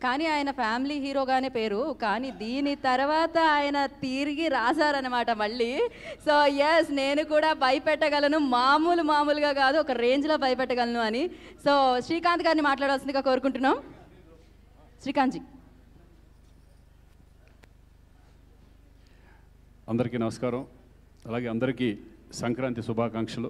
కానీ ఆయన ఫ్యామిలీ హీరోగానే పేరు కానీ దీని తర్వాత ఆయన తిరిగి రాశారనమాట మళ్ళీ సో ఎస్ నేను కూడా భయపెట్టగలను మామూలు మామూలుగా కాదు ఒక రేంజ్లో భయపెట్టగలను అని సో శ్రీకాంత్ గారిని మాట్లాడాల్సిందిగా కోరుకుంటున్నాం శ్రీకాంత్ జీ అందరికీ నమస్కారం అలాగే అందరికీ సంక్రాంతి శుభాకాంక్షలు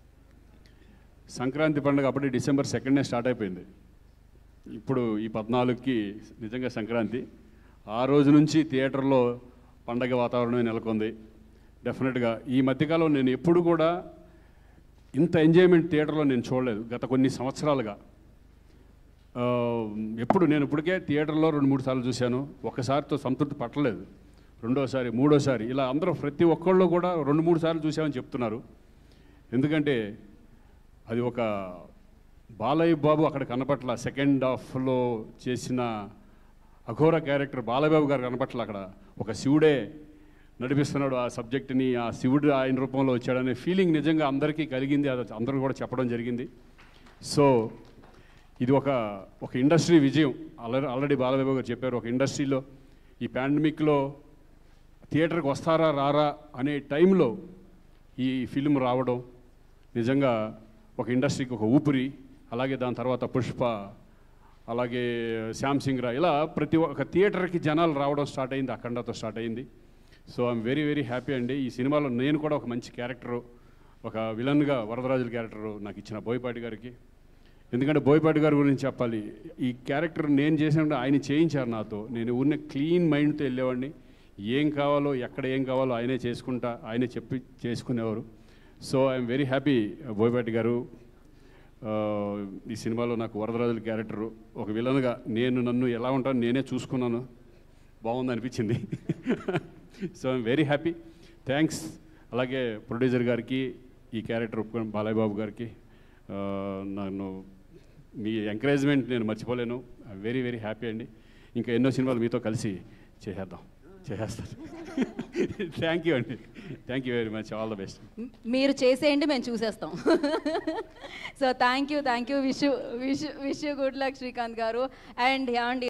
సంక్రాంతి పండుగ అప్పుడే డిసెంబర్ సెకండ్నే స్టార్ట్ అయిపోయింది ఇప్పుడు ఈ పద్నాలుగుకి నిజంగా సంక్రాంతి ఆ రోజు నుంచి థియేటర్లో పండగ వాతావరణమే నెలకొంది డెఫినెట్గా ఈ మధ్యకాలం నేను ఎప్పుడు కూడా ఇంత ఎంజాయ్మెంట్ థియేటర్లో నేను చూడలేదు గత కొన్ని సంవత్సరాలుగా ఆ, ఎప్పుడు నేను ఇప్పటికే థియేటర్లో రెండు మూడు సార్లు చూశాను ఒక్కసారితో సంతృప్తి పట్టలేదు రెండోసారి మూడోసారి ఇలా అందరూ ప్రతి ఒక్కళ్ళు కూడా రెండు మూడు సార్లు చూసామని చెప్తున్నారు ఎందుకంటే అది ఒక బాలయ్య బాబు అక్కడ కనపట్ల సెకండ్ హాఫ్లో చేసిన అఘోర క్యారెక్టర్ బాలయ్య బాబు గారు కనపట్ల అక్కడ ఒక శివుడే నడిపిస్తున్నాడు ఆ సబ్జెక్ట్ని ఆ శివుడు ఆయన రూపంలో వచ్చాడనే ఫీలింగ్ నిజంగా అందరికీ కలిగింది అది అందరూ కూడా చెప్పడం జరిగింది సో ఇది ఒక ఒక ఇండస్ట్రీ విజయం ఆల్రెడీ ఆల్రెడీ బాలబాబు గారు చెప్పారు ఒక ఇండస్ట్రీలో ఈ పాండమిక్లో థియేటర్కి వస్తారా రారా అనే టైంలో ఈ ఫిలిం రావడం నిజంగా ఒక ఇండస్ట్రీకి ఒక ఊపిరి అలాగే దాని తర్వాత పుష్ప అలాగే శ్యామ్ సింగ్ రా ఇలా ప్రతి ఒక్క థియేటర్కి జనాలు రావడం స్టార్ట్ అయింది అఖండతో స్టార్ట్ అయింది సో ఐఎమ్ వెరీ వెరీ హ్యాపీ అండి ఈ సినిమాలో నేను కూడా ఒక మంచి క్యారెక్టరు ఒక విలన్గా వరదరాజుల క్యారెక్టరు నాకు ఇచ్చిన బోయపాటి గారికి ఎందుకంటే బోయపాటి గారి గురించి చెప్పాలి ఈ క్యారెక్టర్ నేను చేసినప్పుడు ఆయన చేయించారు నాతో నేను ఉన్న క్లీన్ మైండ్తో వెళ్ళేవాడిని ఏం కావాలో ఎక్కడ ఏం కావాలో ఆయనే చేసుకుంటా ఆయనే చెప్పి చేసుకునేవారు so I'm very happy Boyapati garu ఆ, ఈ సినిమాలో నాకు వరదరాజుల క్యారెక్టరు ఒక విలన్గా నేను నన్ను ఎలా ఉంటాను నేనే చూసుకున్నాను బాగుంది అనిపించింది so I'm very happy thanks అలాగే ప్రొడ్యూసర్ గారికి ఈ క్యారెక్టర్ ఒప్పుకొని బాలయ్య బాబు గారికి ఆ, నన్ను మీ ఎంకరేజ్మెంట్ నేను మర్చిపోలేను వెరీ వెరీ హ్యాపీ అండి ఇంకా ఎన్నో సినిమాలు మీతో కలిసి చేసేద్దాం చేసేస్తాను థ్యాంక్ యూ అండి thank you very much all the best మీరు చేసేయండి మేము చూసేస్తాం so thank you thank you wish wish wish good luck Srikanth garu and ఏమండి